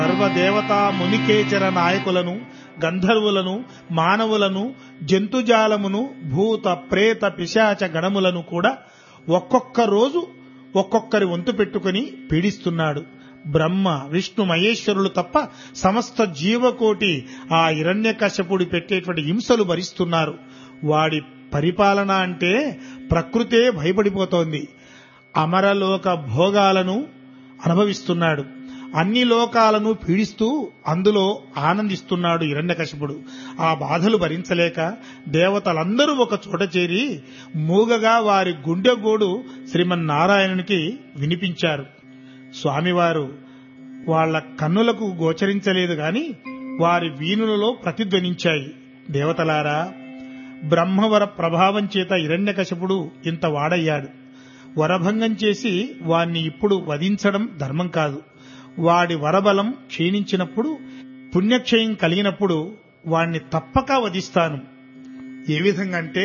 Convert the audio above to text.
సర్వదేవతా మునికేచర నాయకులను గంధర్వులను మానవులను జంతుజాలమును భూత ప్రేత పిశాచ గణములను కూడా ఒక్కొక్క రోజు ఒక్కొక్కరి వంతు పెట్టుకుని పీడిస్తున్నాడు బ్రహ్మ విష్ణు మహేశ్వరులు తప్ప సమస్త జీవకోటి ఆ హిరణ్యకశ్యపుడి పెట్టేటువంటి హింసలు భరిస్తున్నారు వాడి పరిపాలన అంటే ప్రకృతే భయపడిపోతోంది అమరలోక భోగాలను అనుభవిస్తున్నాడు అన్ని లోకాలను పీడిస్తూ అందులో ఆనందిస్తున్నాడు హిరణ్యకశిపుడు ఆ బాధలు భరించలేక దేవతలందరూ ఒక చోట చేరి మూగగా వారి గుండెగోడు శ్రీమన్నారాయణునికి వినిపించారు స్వామివారు వాళ్ళ కన్నులకు గోచరించలేదు గాని వారి వీణులలో ప్రతిధ్వనించాయి దేవతలారా బ్రహ్మవర ప్రభావం చేత హిరణ్యకశపుడు ఇంత వాడయ్యాడు వరభంగం చేసి వాణ్ణి ఇప్పుడు వధించడం ధర్మం కాదు వాడి వరబలం క్షీణించినప్పుడు పుణ్యక్షయం కలిగినప్పుడు వాణ్ణి తప్పక వధిస్తాను ఏ విధంగా అంటే